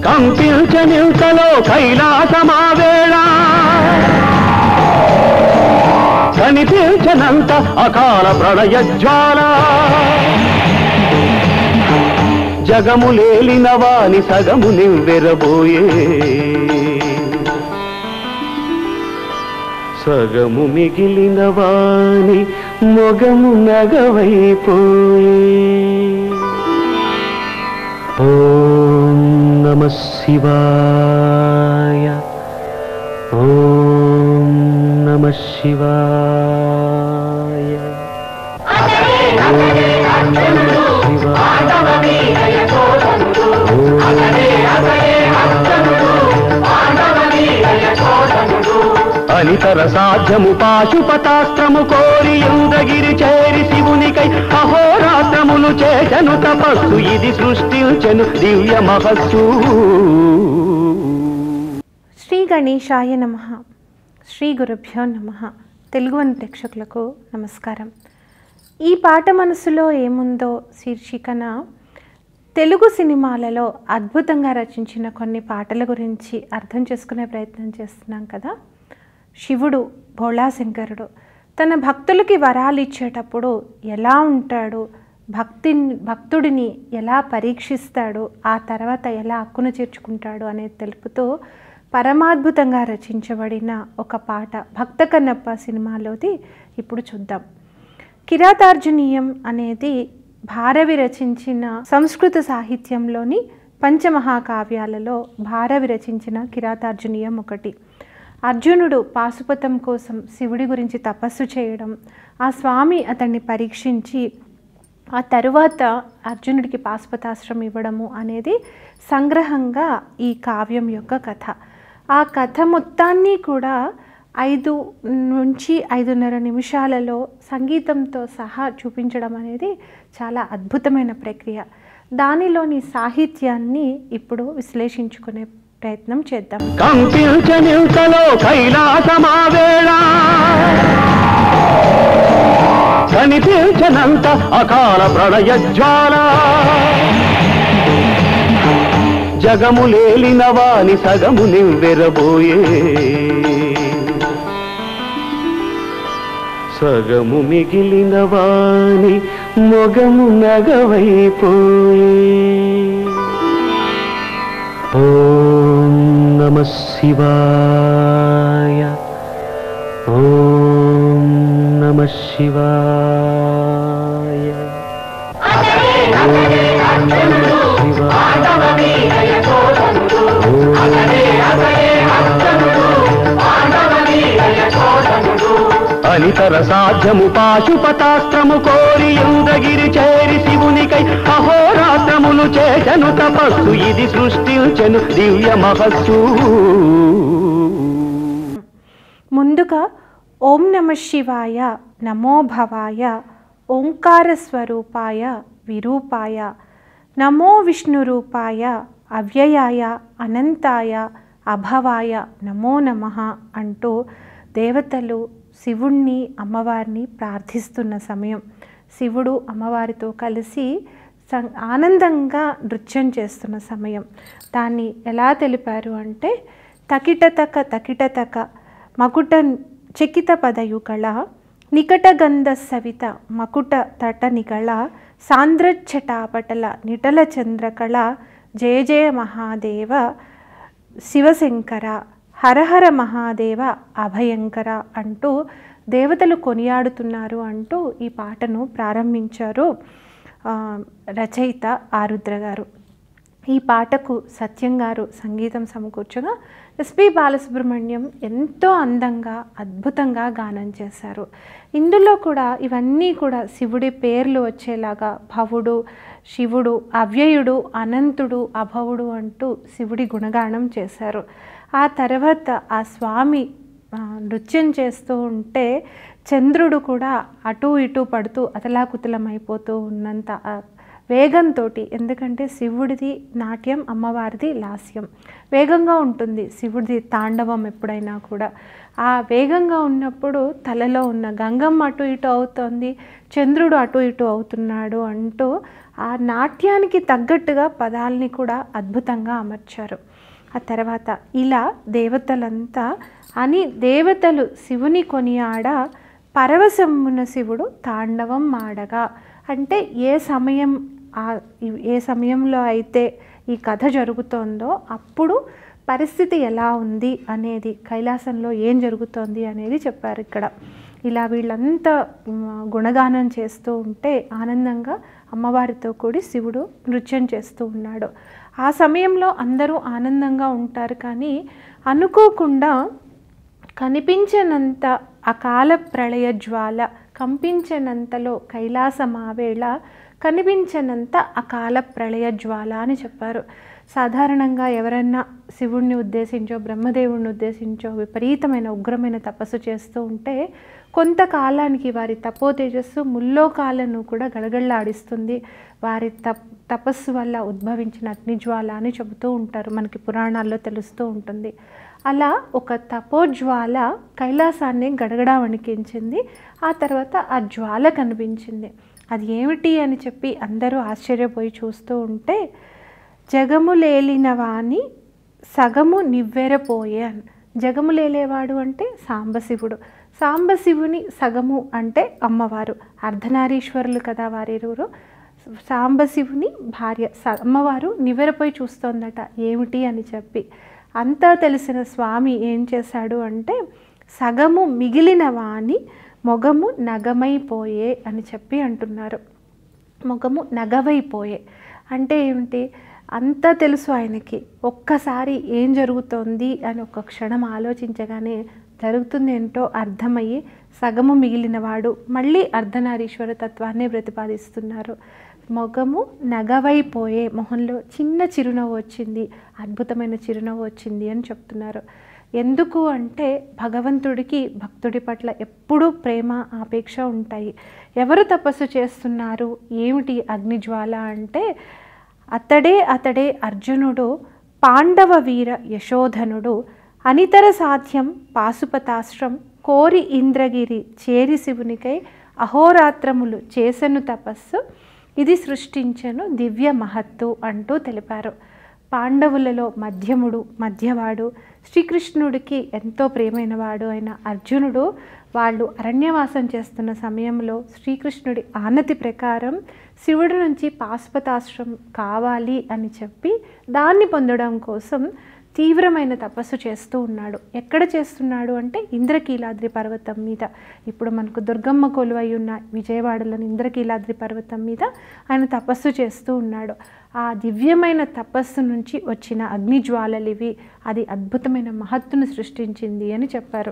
కంపించనింతలో కైలాసమావేళ కనిపించనంత అకాల ప్రళయ జ్వాల జగములేలిన వాని సగము నివ్వెరబోయే సగము మిగిలిన వాని మొగము నగవైపోయే ఓం నమ శివాయ ఓం నమ శివాయ ఓం నమ శివాయ అనితర సాధ్యము పాశుపతాస్త్రము కోరి యుందగిరి చేరి శివునికై అహోరాత్రములు చేసను తపస్సు ఇది సృష్టించెను దివ్య మహస్సు శ్రీ గణేశాయ నమ శ్రీ గురుభ్యో నమ తెలుగువని ప్రేక్షకులకు నమస్కారం ఈ పాట మనసులో ఏముందో శీర్షికన తెలుగు సినిమాలలో అద్భుతంగా రచించిన కొన్ని పాటల గురించి అర్థం చేసుకునే ప్రయత్నం చేస్తున్నాం కదా శివుడు భోళాశంకరుడు తన భక్తులకి వరాలు ఇచ్చేటప్పుడు ఎలా ఉంటాడు భక్తి భక్తుడిని ఎలా పరీక్షిస్తాడు ఆ తర్వాత ఎలా హక్కును చేర్చుకుంటాడు అనేది తెలుపుతూ పరమాద్భుతంగా రచించబడిన ఒక పాట భక్త కన్నప్ప సినిమాలోది ఇప్పుడు చూద్దాం కిరాతార్జునీయం అనేది భారవి రచించిన సంస్కృత సాహిత్యంలోని పంచమహాకావ్యాలలో భారవి రచించిన కిరాతార్జునీయం ఒకటి అర్జునుడు పాశుపతం కోసం శివుడి గురించి తపస్సు చేయడం ఆ స్వామి అతన్ని పరీక్షించి ఆ తరువాత అర్జునుడికి పాశుపతాశ్రం ఇవ్వడము అనేది సంగ్రహంగా ఈ కావ్యం యొక్క కథ ఆ కథ మొత్తాన్ని కూడా ఐదు నుంచి ఐదున్నర నిమిషాలలో సంగీతంతో సహా చూపించడం అనేది చాలా అద్భుతమైన ప్రక్రియ దానిలోని సాహిత్యాన్ని ఇప్పుడు విశ్లేషించుకునే ప్రయత్నం చేద్దాం కంపించనింతలో కైలాసమావేళ కనిపించనంత అకాల ప్రళయ జ్వాల జగములేలిన వాని సగము నివ్వెరబోయే సగము మిగిలిన వాని మొగము నగవైపోయే ఓం నమ శివాయ ఓం నమ శివాయ ఓం నమ శివాయ అనితర సాధ్యము పాశుపతాస్త్రము కోరి యుందగిరి చేరి శివునికై అహోరాత్రములు చేసను తపస్సు ఇది సృష్టించెను దివ్య మహస్సు ముందుగా ఓం నమ శివాయ నమో భవాయ ఓంకార స్వరూపాయ విరూపాయ నమో విష్ణు రూపాయ అవ్యయాయ అనంతాయ అభవాయ నమో నమ అంటూ దేవతలు శివుణ్ణి అమ్మవారిని ప్రార్థిస్తున్న సమయం శివుడు అమ్మవారితో కలిసి సం- ఆనందంగా నృత్యం చేస్తున్న సమయం దాన్ని ఎలా తెలిపారు అంటే తకిటతక తకిటతక మకుట చకిత పదయుగళ నికటగంధ సవిత మకుట తట నిగళ సాంద్రఛటాపటల నిటల చంద్రకళ జయ జయ మహాదేవ శివశంకర హరహర మహాదేవ అభయంకర అంటూ దేవతలు కొనియాడుతున్నారు అంటూ ఈ పాటను ప్రారంభించారు ఆ, రచయిత ఆరుద్ర గారు ఈ పాటకు సత్యం గారు సంగీతం సమకూర్చగా ఎస్పి బాలసుబ్రహ్మణ్యం ఎంతో అందంగా అద్భుతంగా గానం చేశారు ఇందులో కూడా ఇవన్నీ కూడా శివుడి పేర్లు వచ్చేలాగా భవుడు శివుడు అవ్యయుడు అనంతుడు అభవుడు అంటూ శివుడి గుణగానం చేశారు ఆ తర్వాత ఆ స్వామి ఆ, నృత్యం చేస్తూ ఉంటే చంద్రుడు కూడా అటు ఇటు పడుతూ అతలాకుతలమైపోతూ ఉన్నంత ఆ వేగంతో ఎందుకంటే శివుడిది నాట్యం అమ్మవారిది లాస్యం వేగంగా ఉంటుంది శివుడిది తాండవం ఎప్పుడైనా కూడా ఆ వేగంగా ఉన్నప్పుడు తలలో ఉన్న గంగమ్మ అటు ఇటు అవుతోంది చంద్రుడు అటు ఇటు అవుతున్నాడు అంటూ ఆ నాట్యానికి తగ్గట్టుగా పదాలని కూడా అద్భుతంగా అమర్చారు ఆ తర్వాత ఇలా దేవతలంతా అని దేవతలు శివుని కొనియాడ పరవశమున శివుడు తాండవం మాడగా అంటే ఏ సమయం ఆ- ఏ సమయంలో అయితే ఈ కథ జరుగుతోందో అప్పుడు పరిస్థితి ఎలా ఉంది అనేది కైలాసంలో ఏం జరుగుతోంది అనేది చెప్పారు ఇక్కడ ఇలా వీళ్ళంతా మ్, గుణగానం చేస్తూ ఉంటే ఆనందంగా అమ్మవారితో కూడి శివుడు నృత్యం చేస్తూ ఉన్నాడు ఆ సమయంలో అందరూ ఆనందంగా ఉంటారు కానీ అనుకోకుండా కనిపించనంత అకాల ప్రళయ జ్వాల కంపించనంతలో కైలాసమావేళ కనిపించనంత అకాల ప్రళయ జ్వాల అని చెప్పారు సాధారణంగా ఎవరన్నా శివుణ్ణి ఉద్దేశించో బ్రహ్మదేవుణ్ణి ఉద్దేశించో విపరీతమైన ఉగ్రమైన తపస్సు చేస్తూ ఉంటే కొంతకాలానికి వారి తపో తేజస్సు ముల్లోకాలను కూడా గడగడలాడిస్తుంది వారి తప్ తపస్సు వల్ల ఉద్భవించిన అగ్నిజ్వాల అని చెబుతూ ఉంటారు మనకి పురాణాల్లో తెలుస్తూ ఉంటుంది అలా ఒక తపోజ్వాల కైలాసాన్ని గడగడా వణికించింది ఆ తర్వాత ఆ జ్వాల కనిపించింది అది ఏమిటి అని చెప్పి అందరూ ఆశ్చర్యపోయి చూస్తూ ఉంటే జగము లేలిన వాణి సగము నివ్వెరపోయే అని జగము లేలేవాడు అంటే సాంబశివుడు సాంబశివుని సగము అంటే అమ్మవారు అర్ధనారీశ్వరులు కదా వారిరువురు సాంబశివుని భార్య స- అమ్మవారు నివ్వెరపోయి చూస్తోందట ఏమిటి అని చెప్పి అంతా తెలిసిన స్వామి ఏం చేశాడు అంటే సగము మిగిలిన వాణి మొగము నగమైపోయే అని చెప్పి అంటున్నారు ముఖము నగవైపోయే అంటే ఏమిటి అంతా తెలుసు ఆయనకి ఒక్కసారి ఏం జరుగుతోంది అని ఒక క్షణం ఆలోచించగానే జరుగుతుంది ఏంటో అర్థమయ్యి సగము మిగిలినవాడు మళ్ళీ అర్ధనారీశ్వర తత్వాన్ని ప్రతిపాదిస్తున్నారు మొగము నగవైపోయే మొహంలో చిన్న చిరునవ్వు వచ్చింది అద్భుతమైన చిరునవ్వు వచ్చింది అని చెప్తున్నారు ఎందుకు అంటే భగవంతుడికి భక్తుడి పట్ల ఎప్పుడూ ప్రేమ ఆపేక్ష ఉంటాయి ఎవరు తపస్సు చేస్తున్నారు ఏమిటి అగ్నిజ్వాల అంటే అతడే అతడే అర్జునుడు పాండవ వీర యశోధనుడు అనితర సాధ్యం పాశుపతాశ్రం కోరి ఇంద్రగిరి చేరి శివునికై అహోరాత్రములు చేసెను తపస్సు ఇది సృష్టించను దివ్య మహత్తు అంటూ తెలిపారు పాండవులలో మధ్యముడు మధ్యవాడు శ్రీకృష్ణుడికి ఎంతో ప్రియమైనవాడు అయిన అర్జునుడు వాళ్ళు అరణ్యవాసం చేస్తున్న సమయంలో శ్రీకృష్ణుడి ఆనతి ప్రకారం శివుడి నుంచి పాశుపతాశ్రం కావాలి అని చెప్పి దాన్ని పొందడం కోసం తీవ్రమైన తపస్సు చేస్తూ ఉన్నాడు ఎక్కడ చేస్తున్నాడు అంటే ఇంద్రకీలాద్రి పర్వతం మీద ఇప్పుడు మనకు దుర్గమ్మ కొలువై ఉన్న విజయవాడలోని ఇంద్రకీలాద్రి పర్వతం మీద ఆయన తపస్సు చేస్తూ ఉన్నాడు ఆ దివ్యమైన తపస్సు నుంచి వచ్చిన అగ్నిజ్వాలలు ఇవి అది అద్భుతమైన మహత్తును సృష్టించింది అని చెప్పారు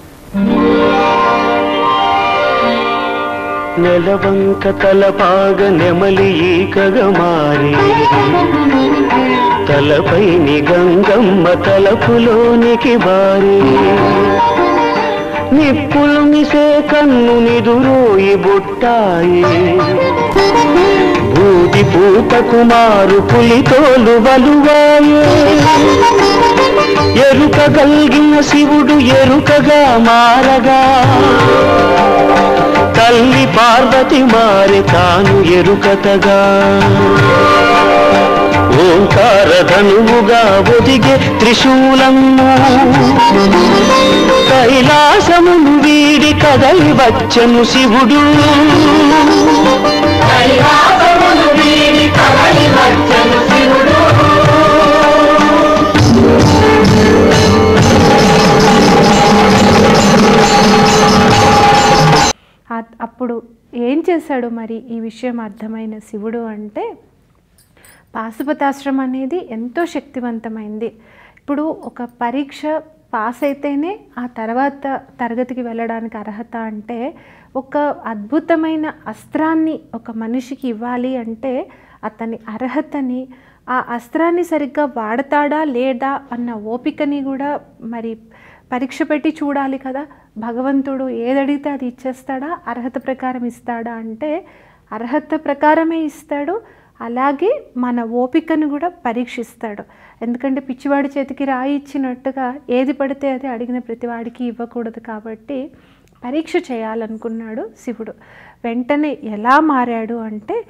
నెలవంక తలపాగ నెమలి ఈకగా మారి తలపై గంగమ్మ తలపులోనికి బారి నిప్పులు మిసే కన్ను నిదురోయి బుట్టాయి బూది పూత కుమారు పులితోలు వలువాయే ఎరుక గల్గిన శివుడు ఎరుకగా మారగా తల్లి పార్వతి మారి తాను ఎరుకతగా ఓంకార ధనువుగా ఒదిగే త్రిశూలము కైలాసమును వీడి కదలి వచ్చను శివుడు కైలాసమును వీడి కదలి వచ్చను శివుడు ఆ- అప్పుడు ఏం చేశాడు మరి ఈ విషయం అర్థమైన శివుడు అంటే పాశుపతాశ్రం అనేది ఎంతో శక్తివంతమైంది ఇప్పుడు ఒక పరీక్ష పాస్ అయితేనే ఆ తర్వాత తరగతికి వెళ్ళడానికి అర్హత అంటే ఒక అద్భుతమైన అస్త్రాన్ని ఒక మనిషికి ఇవ్వాలి అంటే అతని అర్హతని ఆ అస్త్రాన్ని సరిగ్గా వాడతాడా లేదా అన్న ఓపికని కూడా మరి పరీక్ష పెట్టి చూడాలి కదా భగవంతుడు ఏదడిగితే అది ఇచ్చేస్తాడా అర్హత ప్రకారం ఇస్తాడా అంటే అర్హత ప్రకారమే ఇస్తాడు అలాగే మన ఓపికను కూడా పరీక్షిస్తాడు ఎందుకంటే పిచ్చివాడి చేతికి రాయి ఇచ్చినట్టుగా ఏది పడితే అది అడిగిన ప్రతివాడికి ఇవ్వకూడదు కాబట్టి పరీక్ష చేయాలనుకున్నాడు శివుడు వెంటనే ఎలా మారాడు అంటే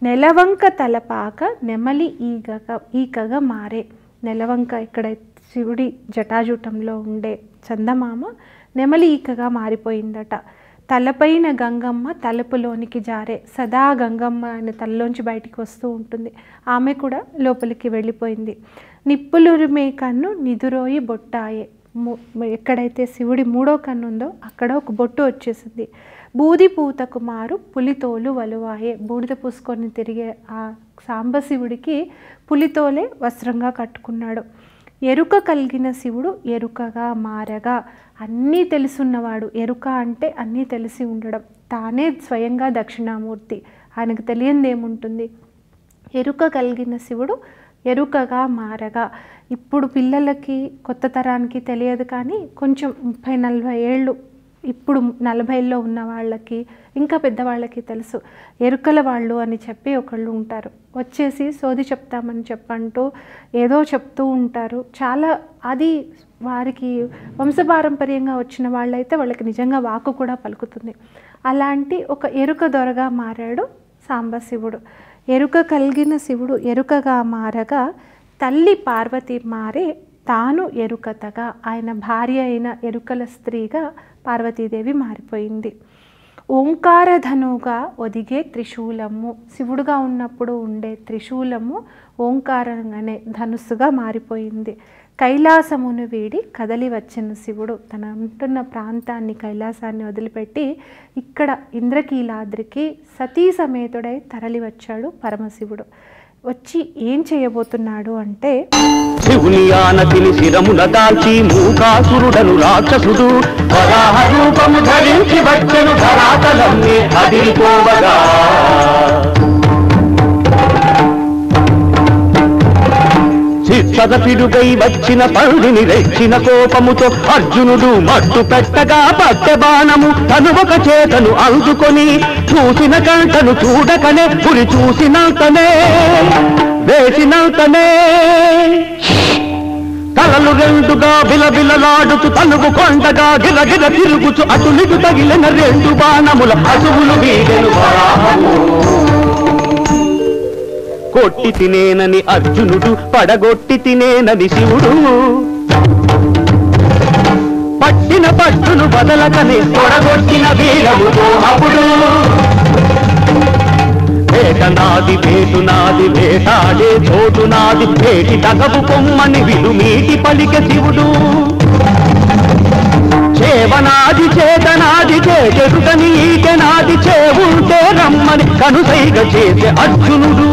నెలవంక తలపాక నెమలి ఈగగా ఈకగా మారే నెలవంక ఇక్కడ శివుడి జటాజూటంలో ఉండే చందమామ నెమలి ఈకగా మారిపోయిందట తలపైన గంగమ్మ తలుపులోనికి జారే సదా గంగమ్మ ఆయన తలలోంచి బయటికి వస్తూ ఉంటుంది ఆమె కూడా లోపలికి వెళ్ళిపోయింది నిప్పులురిమే కన్ను నిదురోయి బొట్టాయే ము- ఎక్కడైతే శివుడి మూడో కన్ను ఉందో అక్కడ ఒక బొట్టు వచ్చేసింది బూది పూతకు మారు పులితోలు వలువాయే బూడిద పూసుకొని తిరిగే ఆ సాంబశివుడికి పులితోలే వస్త్రంగా కట్టుకున్నాడు ఎరుక కలిగిన శివుడు ఎరుకగా మారగా అన్నీ తెలుసున్నవాడు ఎరుక అంటే అన్నీ తెలిసి ఉండడం తానే స్వయంగా దక్షిణామూర్తి ఆయనకు తెలియంది ఏముంటుంది ఎరుక కలిగిన శివుడు ఎరుకగా మారగా ఇప్పుడు పిల్లలకి కొత్త తరానికి తెలియదు కానీ కొంచెం ముప్పై నలభై ఏళ్ళు ఇప్పుడు నలభైలో ఉన్న వాళ్ళకి ఇంకా పెద్దవాళ్ళకి తెలుసు ఎరుకల వాళ్ళు అని చెప్పి ఒకళ్ళు ఉంటారు వచ్చేసి సోది చెప్తామని చెప్పంటూ ఏదో చెప్తూ ఉంటారు చాలా అది వారికి వంశపారంపర్యంగా వచ్చిన వాళ్ళైతే వాళ్ళకి నిజంగా వాకు కూడా పలుకుతుంది అలాంటి ఒక ఎరుక దొరగా మారాడు సాంబశివుడు ఎరుక కలిగిన శివుడు ఎరుకగా మారగా తల్లి పార్వతి మారే తాను ఎరుకతగా ఆయన భార్య అయిన ఎరుకల స్త్రీగా పార్వతీదేవి మారిపోయింది ఓంకారధనుగా ఒదిగే త్రిశూలము శివుడుగా ఉన్నప్పుడు ఉండే త్రిశూలము ఓంకారంగానే ధనుస్సుగా మారిపోయింది కైలాసమును వీడి కదలి వచ్చిన శివుడు తన ఉంటున్న ప్రాంతాన్ని కైలాసాన్ని వదిలిపెట్టి ఇక్కడ ఇంద్రకీలాద్రికి సతీ సమేతుడై తరలి వచ్చాడు పరమశివుడు వచ్చి ఏం చేయబోతున్నాడు అంటే శివుని ఆనతిని శిరమున దాల్చి మూకాసురుడను రాక్షసుడు వరాహ రూపము ధరించి వచ్చెను ధరాతలన్నీ అదిరిపోవగా చిత్తద పిడుగై వచ్చిన పండిని రెచ్చిన కోపముతో అర్జునుడు మట్టు పెట్టగా పట్టె బాణము తను ఒక చేతను అందుకొని చూసిన కంటను చూడకనే గురి చూసినంతనే వేసినంతనే తలలు రెండుగా బిలబిలలాడుతూ తనుగు కొండగా గిలగిల తిరుగుచు అటులిటు తగిలిన రెండు బాణముల అసువులు వీడెను వరాహము కొట్టి తినేనని అర్జునుడు పడగొట్టి తినేనని శివుడు పట్టిన పట్టును బదలకని తొడగొట్టిన వీరముతో అప్పుడు వేట నాది వేటు నాది వేటాడే చోటు నాది వేటి తగవు కొమ్మని విలుమీటి పలిక శివుడు చేవనాది చేతనాది చేజరుగని ఈటనాది చేవుంటే రమ్మని కనుసైగ చేసే అర్జునుడు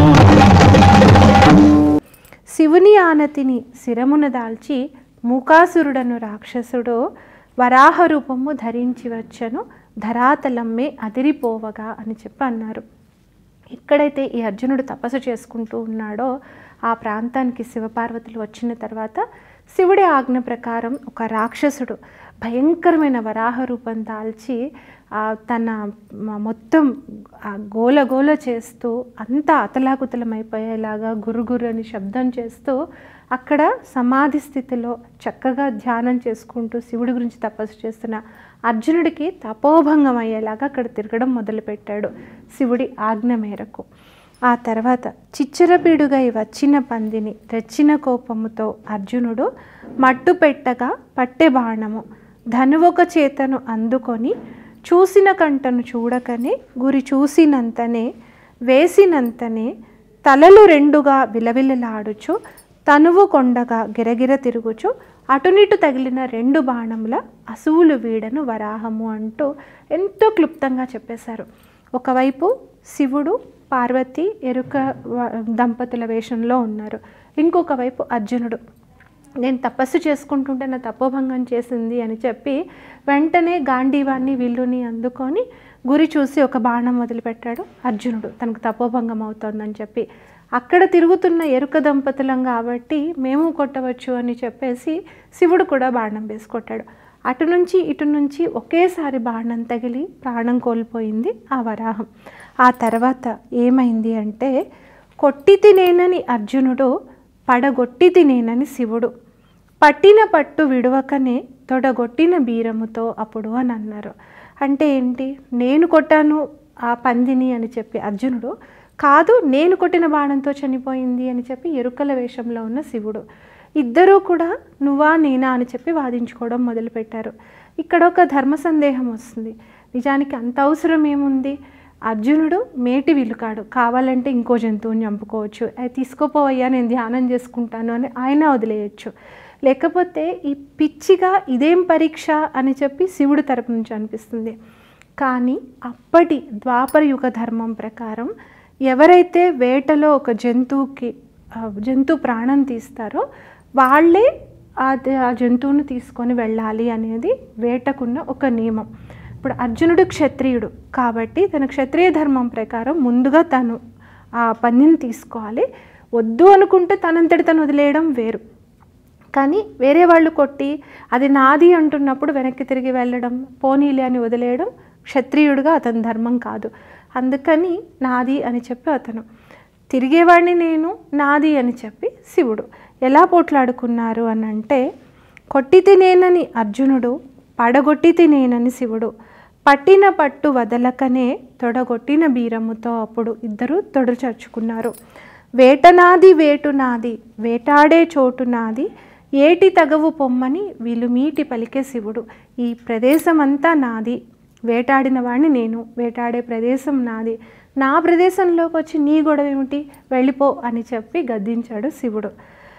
శివుని ఆనతిని శిరమున దాల్చి మూకాసురుడను రాక్షసుడు వరాహ రూపము ధరించి వచ్చను ధరాతలమ్మే అదిరిపోవగా అని చెప్పి అన్నారు ఎక్కడైతే ఈ అర్జునుడు తపస్సు చేసుకుంటూ ఉన్నాడో ఆ ప్రాంతానికి శివపార్వతులు వచ్చిన తర్వాత శివుడి ఆజ్ఞ ప్రకారం ఒక రాక్షసుడు భయంకరమైన వరాహ రూపం దాల్చి ఆ తన మ- మొత్తం ఆ గోల గోల చేస్తూ అంతా అతలాకుతలమైపోయేలాగా గురుగురు అని శబ్దం చేస్తూ అక్కడ సమాధి స్థితిలో చక్కగా ధ్యానం చేసుకుంటూ శివుడి గురించి తపస్సు చేస్తున్న అర్జునుడికి తపోభంగం అయ్యేలాగా అక్కడ తిరగడం మొదలుపెట్టాడు శివుడి ఆజ్ఞ మేరకు ఆ తర్వాత చిచ్చరపీడుగై వచ్చిన పందిని రెచ్చిన కోపముతో అర్జునుడు మట్టు పెట్టగా పట్టె బాణము ధనువొక చేతను అందుకొని చూసిన కంటను చూడకనే గురి చూసినంతనే వేసినంతనే తలలు రెండుగా విలవిలలాడుచు తనువు కొండగా గిరగిర తిరుగుచు అటునిటు తగిలిన రెండు బాణముల అసువులు వీడను వరాహము అంటూ ఎంతో క్లుప్తంగా చెప్పేశారు ఒకవైపు శివుడు పార్వతి ఎరుక వ- దంపతుల వేషంలో ఉన్నారు ఇంకొక వైపు అర్జునుడు నేను తపస్సు చేసుకుంటుంటే నా తపోభంగం చేసింది అని చెప్పి వెంటనే గాంధీవాన్ని విల్లుని అందుకొని గురి చూసి ఒక బాణం మొదలుపెట్టాడు అర్జునుడు తనకు తపోభంగం అవుతోందని చెప్పి అక్కడ తిరుగుతున్న ఎరుక దంపతులం కాబట్టి మేము కొట్టవచ్చు అని చెప్పేసి శివుడు కూడా బాణం వేసి కొట్టాడు అటు నుంచి ఇటు నుంచి ఒకేసారి బాణం తగిలి ప్రాణం కోల్పోయింది ఆ వరాహం ఆ తర్వాత ఏమైంది అంటే కొట్టి తినేనని అర్జునుడు పడగొట్టి తినేనని శివుడు పట్టిన పట్టు విడవకనే తొడగొట్టిన బీరముతో అప్పుడు అని అన్నారు అంటే ఏంటి నేను కొట్టాను ఆ పందిని అని చెప్పి అర్జునుడు కాదు నేను కొట్టిన బాణంతో చనిపోయింది అని చెప్పి ఎరుకల వేషంలో ఉన్న శివుడు ఇద్దరూ కూడా నువ్వా నేనా అని చెప్పి వాదించుకోవడం మొదలుపెట్టారు ఇక్కడ ఒక ధర్మ సందేహం వస్తుంది నిజానికి అంత అవసరం ఏముంది అర్జునుడు మేటి విలుకాడు కావాలంటే ఇంకో జంతువుని చంపుకోవచ్చు అది తీసుకోపోవయ్యా నేను ధ్యానం చేసుకుంటాను అని ఆయన వదిలేయచ్చు లేకపోతే ఈ పిచ్చిగా ఇదేం పరీక్ష అని చెప్పి శివుడి తరపు నుంచి అనిపిస్తుంది కానీ అప్పటి ద్వాపర యుగ ధర్మం ప్రకారం ఎవరైతే వేటలో ఒక జంతువుకి ఆ జంతువు ప్రాణం తీస్తారో వాళ్ళే అది ఆ జంతువును తీసుకొని వెళ్ళాలి అనేది వేటకున్న ఒక నియమం ఇప్పుడు అర్జునుడు క్షత్రియుడు కాబట్టి తన క్షత్రియ ధర్మం ప్రకారం ముందుగా తను ఆ పనిని తీసుకోవాలి వద్దు అనుకుంటే తనంతటి తను వదిలేయడం వేరు కానీ వేరే వాళ్ళు కొట్టి అది నాది అంటున్నప్పుడు వెనక్కి తిరిగి వెళ్ళడం పోనీలే అని వదిలేయడం క్షత్రియుడిగా అతని ధర్మం కాదు అందుకని నాది అని చెప్పి అతను తిరిగేవాడిని నేను నాది అని చెప్పి శివుడు ఎలా పోట్లాడుకున్నారు అని అంటే కొట్టి తినేనని అర్జునుడు పడగొట్టి తినేనని శివుడు పట్టిన పట్టు వదలకనే తొడగొట్టిన బీరముతో అప్పుడు ఇద్దరు తొడలు చర్చుకున్నారు వేటనాది వేటు నాది వేటాడే చోటు నాది ఏటి తగవు పొమ్మని వీలుమీటి పలికే శివుడు ఈ ప్రదేశం అంతా నాది వేటాడిన వాడిని నేను వేటాడే ప్రదేశం నాది నా ప్రదేశంలోకి వచ్చి నీ గొడవ ఏమిటి వెళ్ళిపో అని చెప్పి గద్దించాడు శివుడు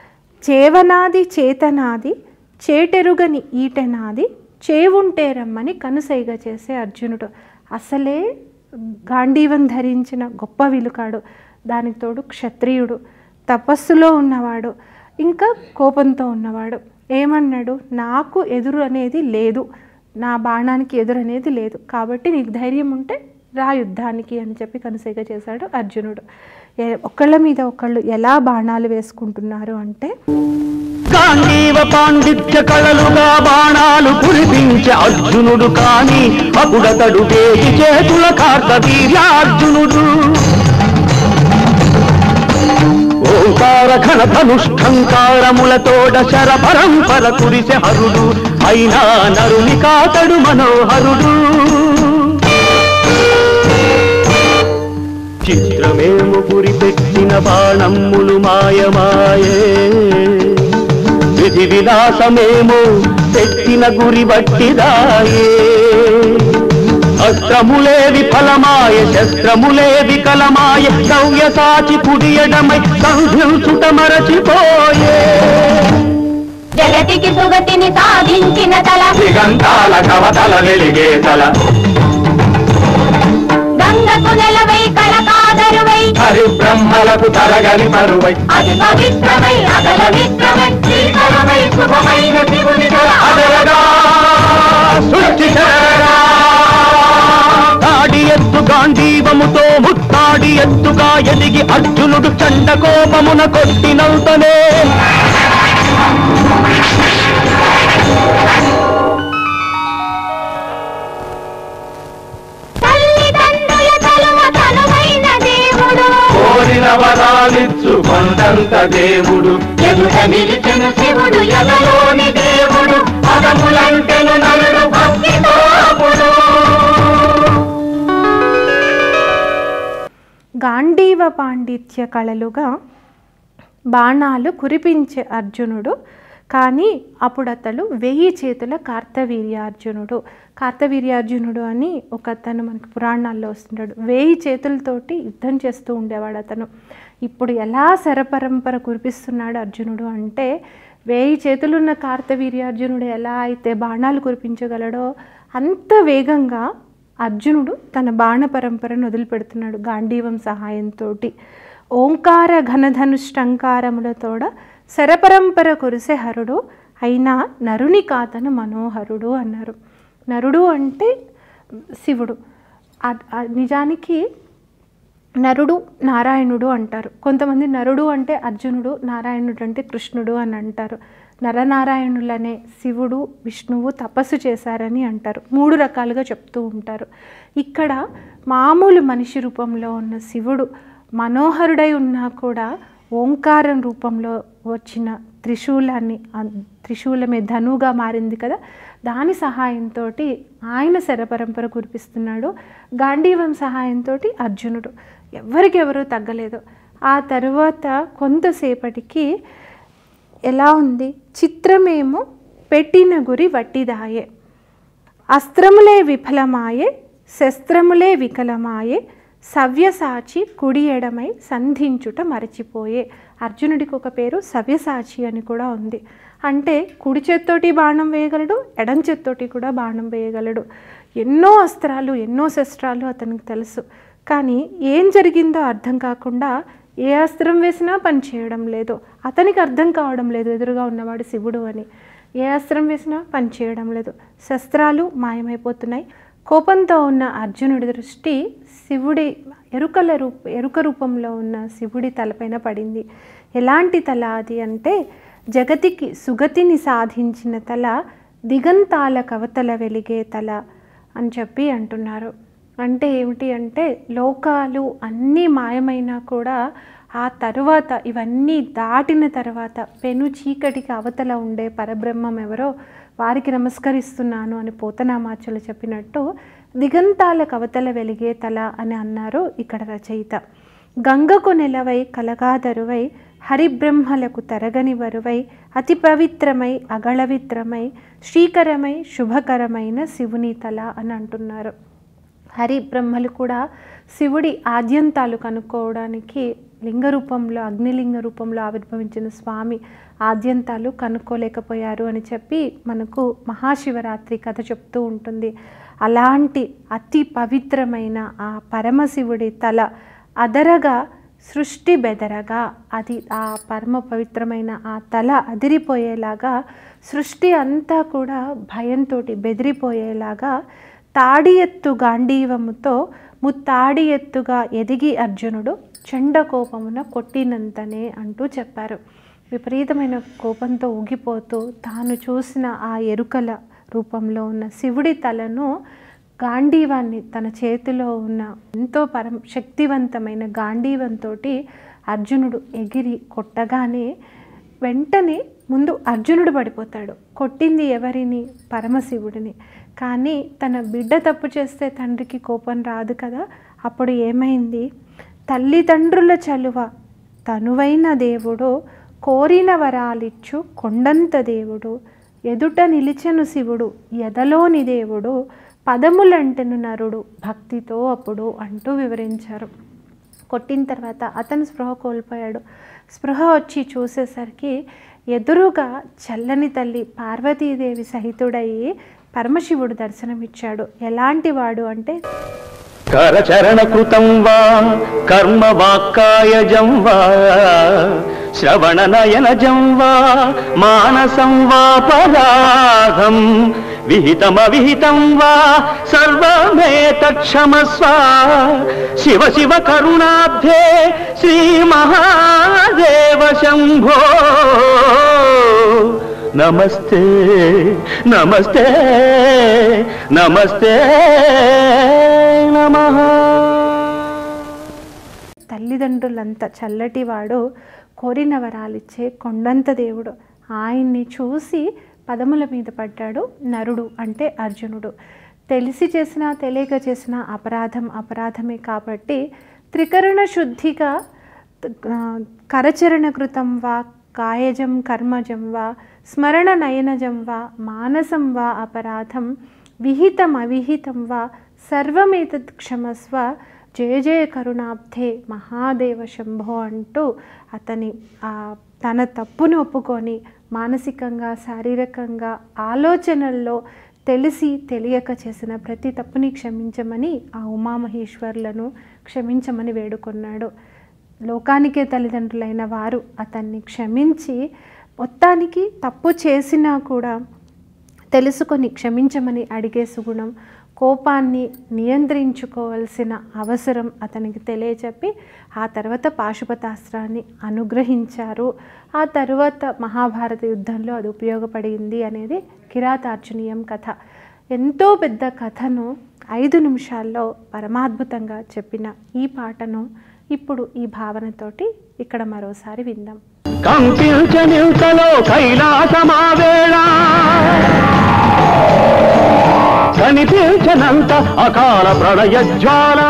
చేవనాది చేతనాది చేటెరుగని ఈటెనాది చేవుంటే రమ్మని కనుసైగ చేసే అర్జునుడు అసలే గాంధీవం ధరించిన గొప్ప విలుకాడు దానికి తోడు క్షత్రియుడు తపస్సులో ఉన్నవాడు ఇంకా కోపంతో ఉన్నవాడు ఏమన్నాడు నాకు ఎదురు అనేది లేదు నా బాణానికి ఎదురు అనేది లేదు కాబట్టి నీకు ధైర్యం ఉంటే రా యుద్ధానికి అని చెప్పి కనుసైగ చేశాడు అర్జునుడు ఏ- ఒకళ్ళ మీద ఒకళ్ళు ఎలా బాణాలు వేసుకుంటున్నారు అంటే గాంధీవ పాండిత్య కళలుగా బాణాలు కురిపించే అర్జునుడు కాని అప్పుడతడు వేయి చేతుల కార్తవీర్యార్జునుడు ఓంకార ఘన ధనుష్ఠంకారములతోడ శర పరంపర కురిసె హరుడు అయినా నరుని కాతడు మనోహరుడు చిత్రమేము గురి పెట్టిన బాణమ్ములు మాయమాయే విధి విలాసమేమో పెట్టిన గురి బట్టిదాయే అస్త్రములే విఫలమాయ శస్త్రములే వికలమాయ సౌయ సాచి కుడియడమై సంధించుట మరచిపోయే జగతికి సుగతిని సాధించిన తల దిగంతాల కవతల వెలిగే తల గంగకు నెలవై కళకాదరువై హరి బ్రహ్మలకు తరగని మరువై అది పవిత్రమై అగల విత్రమై శ్రీకరమై శుభమైన శివుని తల అదరగా సృష్టి చేరగా. తాడి ఎత్తు గాంధీవముతో ముత్తాడి ఎత్తుగా ఎదిగి అర్జునుడు చండ కోపమున కొట్టినవుతనే తల్లిదండ్రుల తలువ తనువైన దేవుడు కోరిన వరాలిచ్చు కొండంత దేవుడు ఎదుట నిలిచిన శివుడు ఎదలోని దేవుడు పదములంటెను నరుడు భక్తితో అప్పుడు గాంధీవ పాండిత్య కళలుగా బాణాలు కురిపించే అర్జునుడు కానీ అప్పుడు అతడు వెయ్యి చేతుల కార్తవీర్యార్జునుడు కార్తవీర్యార్జునుడు అని ఒక అతను మనకు పురాణాల్లో వస్తుంటాడు వెయ్యి చేతులతోటి యుద్ధం చేస్తూ ఉండేవాడు అతను ఇప్పుడు ఎలా శరపరంపర కురిపిస్తున్నాడు అర్జునుడు అంటే వేయి చేతులున్న కార్తవీర్యార్జునుడు ఎలా అయితే బాణాలు కురిపించగలడో అంత వేగంగా అర్జునుడు తన బాణ పరంపరను వదిలిపెడుతున్నాడు గాంధీవం సహాయంతో ఓంకార ఘనధనుష్టంకారములతోడ శరపరంపర కురిసే హరుడు అయినా నరుని కాతను మనోహరుడు అన్నారు నరుడు అంటే శివుడు అద్- ఆ నిజానికి నరుడు నారాయణుడు అంటారు కొంతమంది నరుడు అంటే అర్జునుడు నారాయణుడు అంటే కృష్ణుడు అని అంటారు నరనారాయణులనే శివుడు విష్ణువు తపస్సు చేశారని అంటారు మూడు రకాలుగా చెప్తూ ఉంటారు ఇక్కడ మామూలు మనిషి రూపంలో ఉన్న శివుడు మనోహరుడై ఉన్నా కూడా ఓంకారం రూపంలో వచ్చిన త్రిశూలాన్ని ఆ త్రిశూలమే ధనుగా మారింది కదా దాని సహాయంతో ఆయన శరపరంపర కురిపిస్తున్నాడు గాంధీవం సహాయంతో అర్జునుడు ఎవరికెవరూ తగ్గలేదు ఆ తరువాత కొంతసేపటికి ఎలా ఉంది చిత్రమేమో పెట్టిన గురి వట్టిదాయే అస్త్రములే విఫలమాయే శస్త్రములే వికలమాయే సవ్యసాచి కుడి ఎడమై సంధించుట మరచిపోయే అర్జునుడికి ఒక పేరు సవ్యసాచి అని కూడా ఉంది అంటే కుడి చేత్తోటి బాణం వేయగలడు ఎడం చేత్తోటి కూడా బాణం వేయగలడు ఎన్నో అస్త్రాలు ఎన్నో శస్త్రాలు అతనికి తెలుసు కానీ ఏం జరిగిందో అర్థం కాకుండా ఏ అస్త్రం వేసినా పని చేయడం లేదు అతనికి అర్థం కావడం లేదు ఎదురుగా ఉన్నవాడు శివుడు అని ఏ అస్త్రం వేసినా పని చేయడం లేదు శస్త్రాలు మాయమైపోతున్నాయి కోపంతో ఉన్న అర్జునుడి దృష్టి శివుడి ఎరుకల రూప ఎరుక రూపంలో ఉన్న శివుడి తలపైన పడింది ఎలాంటి తల అది అంటే జగతికి సుగతిని సాధించిన తల దిగంతాల కవతల వెలిగే తల అని చెప్పి అంటున్నారు అంటే ఏమిటి అంటే లోకాలు అన్నీ మాయమైనా కూడా ఆ తరువాత ఇవన్నీ దాటిన తర్వాత పెను చీకటికి అవతల ఉండే పరబ్రహ్మం ఎవరో వారికి నమస్కరిస్తున్నాను అని పోతనామాచులు చెప్పినట్టు దిగంతాల కవతల వెలిగే తల అని అన్నారు ఇక్కడ రచయిత గంగకు నెలవై కలగాదరువై హరిబ్రహ్మలకు తరగని వరువై అతి పవిత్రమై అగళవిత్రమై శ్రీకరమై శుభకరమైన శివుని తల అని అంటున్నారు హరి బ్రహ్మలు కూడా శివుడి ఆద్యంతాలు కనుక్కోవడానికి లింగ రూపంలో అగ్నిలింగ రూపంలో ఆవిర్భవించిన స్వామి ఆద్యంతాలు కనుక్కోలేకపోయారు అని చెప్పి మనకు మహాశివరాత్రి కథ చెప్తూ ఉంటుంది అలాంటి అతి పవిత్రమైన ఆ పరమశివుడి తల అదరగా సృష్టి బెదరగా అది ఆ పరమ పవిత్రమైన ఆ తల అదిరిపోయేలాగా సృష్టి అంతా కూడా భయంతో బెదిరిపోయేలాగా తాడి ఎత్తు గాంధీవముతో ముత్తాడి ఎత్తుగా ఎదిగి అర్జునుడు చండ కోపమున కొట్టినంతనే అంటూ చెప్పారు విపరీతమైన కోపంతో ఊగిపోతూ తాను చూసిన ఆ ఎరుకల రూపంలో ఉన్న శివుడి తలను గాంధీవాన్ని తన చేతిలో ఉన్న ఎంతో పరం శక్తివంతమైన గాంధీవంతో అర్జునుడు ఎగిరి కొట్టగానే వెంటనే ముందు అర్జునుడు పడిపోతాడు కొట్టింది ఎవరిని పరమశివుడిని కానీ తన బిడ్డ తప్పు చేస్తే తండ్రికి కోపం రాదు కదా అప్పుడు ఏమైంది తల్లిదండ్రుల చలువ తనువైన దేవుడు కోరిన వరాలిచ్చు కొండంత దేవుడు ఎదుట నిలిచెను శివుడు ఎదలోని దేవుడు పదములంటెను నరుడు భక్తితో అప్పుడు అంటూ వివరించారు కొట్టిన తర్వాత అతను స్పృహ కోల్పోయాడు స్పృహ వచ్చి చూసేసరికి ఎదురుగా చల్లని తల్లి పార్వతీదేవి సహితుడయ్యి పరమశివుడు దర్శనమిచ్చాడు ఎలాంటి వాడు అంటే కరచరణ కృతం వా కర్మ వాక్కాయజం వా శ్రవణ నయనజం వా మానసం వా పరాధం విహితమ విహితం వా సర్వమేతక్షమస్వ శివ శివ కరుణాబ్ధే శ్రీ మహాదేవ శంభో నమస్తే నమస్తే నమస్తే నమః తల్లిదండ్రులంతా చల్లటివాడు కోరిన వరాలిచ్చే కొండంత దేవుడు ఆయన్ని చూసి పదముల మీద పడ్డాడు నరుడు అంటే అర్జునుడు తెలిసి చేసిన తెలియక చేసిన అపరాధం అపరాధమే కాబట్టి త్రికరణ శుద్ధిగా ఆ, కరచరణ కృతం వా కాయజం కర్మజం వా స్మరణ నయనజం వా మానసం వా అపరాధం విహితం అవిహితం వా సర్వమేతత్ క్షమస్వ జయ జయ కరుణాబ్ధే మహాదేవ శంభో అంటూ అతని ఆ తన తప్పును ఒప్పుకొని మానసికంగా శారీరకంగా ఆలోచనల్లో తెలిసి తెలియక చేసిన ప్రతి తప్పుని క్షమించమని ఆ ఉమామహేశ్వర్లను క్షమించమని వేడుకొన్నాడు లోకానికే తల్లిదండ్రులైన వారు అతన్ని క్షమించి మొత్తానికి తప్పు చేసినా కూడా తెలుసుకొని క్షమించమని అడిగే సుగుణం కోపాన్ని నియంత్రించుకోవాల్సిన అవసరం అతనికి తెలియచెప్పి ఆ తర్వాత పాశుపతాస్త్రాన్ని అనుగ్రహించారు ఆ తర్వాత మహాభారత యుద్ధంలో అది ఉపయోగపడింది అనేది కిరాతార్జునీయం కథ ఎంతో పెద్ద కథను ఐదు నిమిషాల్లో పరమాద్భుతంగా చెప్పిన ఈ పాటను ఇప్పుడు ఈ భావనతోటి ఇక్కడ మరోసారి విందాం కంపించనింతలో కైలాసమావేళ కనిపించనంత అకాల ప్రళయ జ్వాల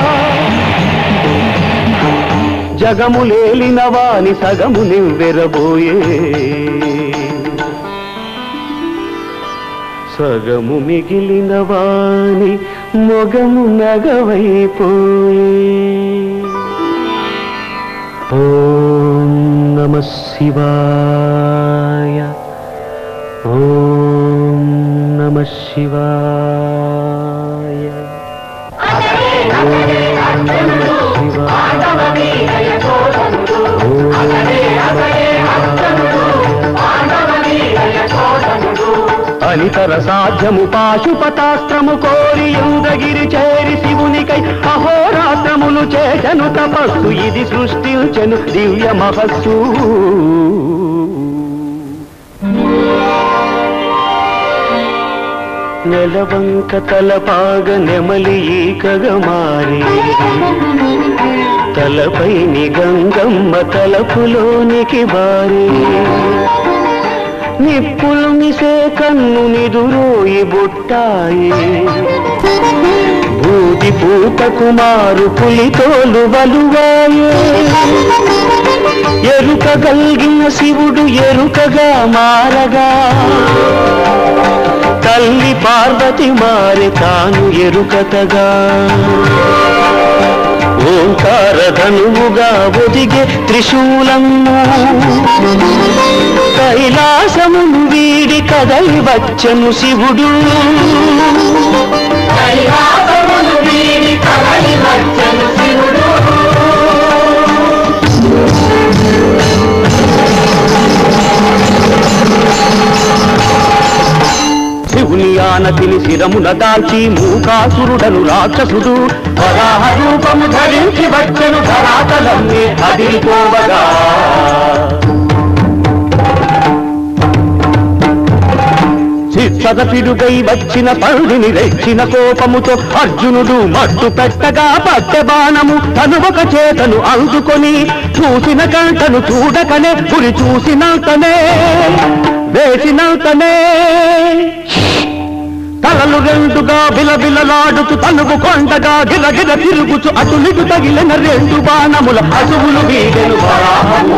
జగములేలిన వాని సగము నివ్వెరబోయే సగము మిగిలిన వాని మొగము నగవైపోయే ఓం నమ శివాయ ఓం నమ శివాయ ఓం నమ శివాయ అనితర సాధ్యము పాశుపతాస్త్రము కోరి ఇంద్రగిరి చేరి శివునికై అహోరాత్రములు చేసను తపస్సు ఇది సృష్టించెను దివ్య మహస్సు నెలవంక తలపాగ నెమలి ఈకగా మారి తలపై గంగమ్మ తలపులోనికి బారి నిప్పులు మిసే కన్ను నిదురోయి బుట్టాయి బూది పూత కుమారు పులితోలు వలువాయే ఎరుక గల్గిన శివుడు ఎరుకగా మారగా తల్లి పార్వతి మారి తాను ఎరుకతగా ఓంకార ధనువుగా ఒదిగే త్రిశూలము కైలాసమును వీడి కదలి వచ్చను శివుడు కైలాసమును వీడి కదలి వచ్చెను శివుడు శివుని ఆనతిని శిరమున దాల్చి మూకాసురుడను రాక్షసుడు వరాహ రూపము ధరించి వచ్చెను ధరాతలన్నీ అదిరిపోవగా చిత్తద పిడుగై వచ్చిన పండిని రెచ్చిన కోపముతో అర్జునుడు మట్టు పెట్టగా పట్టె బాణము తను ఒక చేతను అందుకొని చూసిన కంటను చూడకనే గురి చూసినంతనే వేసినంతనే తలలు రెండుగా బిలబిలలాడుతూ తనువు కొండగా గిరగిర తిరుగుచు అటులిటు తగిలిన రెండు బాణముల అసువులు వీడెను వరాహము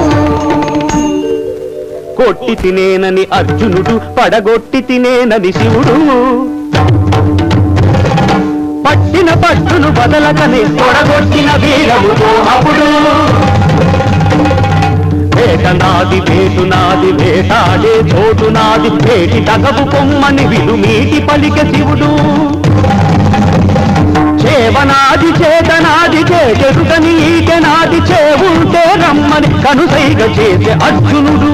కొట్టి తినేనని అర్జునుడు పడగొట్టి తినేనని శివుడు పట్టిన పట్టును బదలకనే తొడగొట్టిన వీరముతో అప్పుడు వేట నాది వేటు నాది వేటాడే చోటు నాది వేటి తగవు కొమ్మని విలుమీటి పలిక శివుడు చేవనాది చేతనాది చేటెరుటని ఈటెనాది చేవుంటే రమ్మని కనుసైగ చేసే అర్జునుడు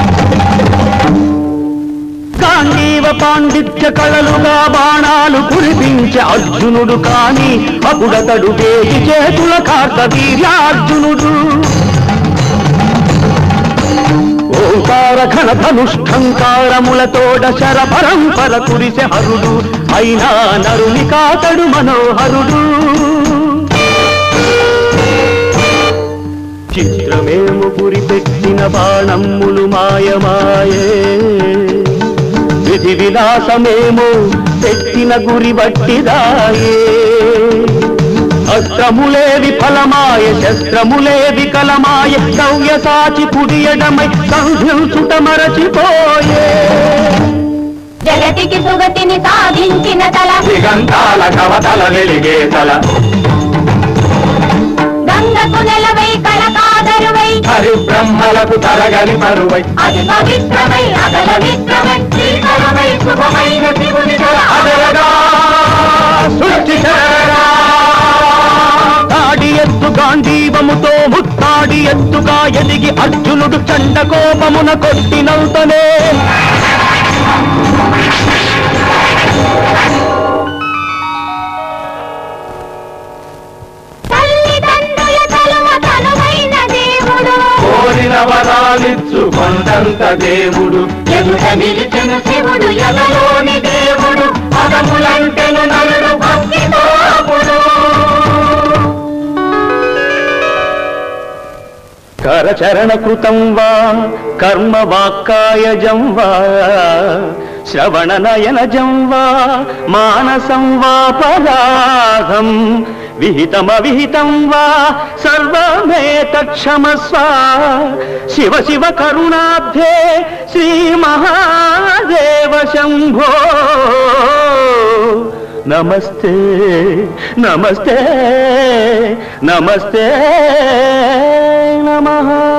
గాంధీవ పాండిత్య కళలుగా బాణాలు కురిపించే అర్జునుడు కాని అప్పుడతడు వేటి చేతుల కార్త వీర్యార్జునుడు ఓంకార ఘన ధనుష్ఠంకారములతోడ శర పరంపర కురిసె హరుడు అయినా నరుని కాతడు మనోహరుడు చిత్రమేము గురి పెట్టిన బాణమ్ములు మాయమాయే విధి విలాసమేమో పెట్టిన గురి బట్టిదాయే అస్త్రములే విఫలమాయ శస్త్రములే వికలమాయ సౌయ సాచి కుడియడమై సంధించుట మరచిపోయే జగతికి సుగతిని సాధించిన తల దిగంతాల కవతల వెలిగే తల గంగకు నెలవై కళకాదరువై హరి బ్రహ్మలకు తరగని పరువై అతి పవిత్రమై అగల మిత్రమై శ్రీకరమై శుభమైన శివుని తల అదరగా సృష్టి చేరగా. తాడి ఎత్తు గాంధీవముతో ముత్తాడి ఎత్తుగా ఎదిగి అర్జునుడు చండ కోపమున కొట్టినవుతనే తల్లిదండ్రుల తలువ తనువైన దేవుడు కోరిన వరాలిచ్చు కొండంత దేవుడు ఎదుట నిలిచిన శివుడు ఎదలోని దేవుడు పదములంటెను నలుడు భక్తితో అప్పుడు కరచరణ కృతం వా కర్మ వాక్కాయజం వా శ్రవణ నయనజం వా మానసం వా పరాధం విహితమవిహితం వా సర్వమేతక్షమస్వ శివ శివ కరుణాబ్ధే శ్రీ మహాదేవ శంభో నమస్తే నమస్తే నమస్తే నమః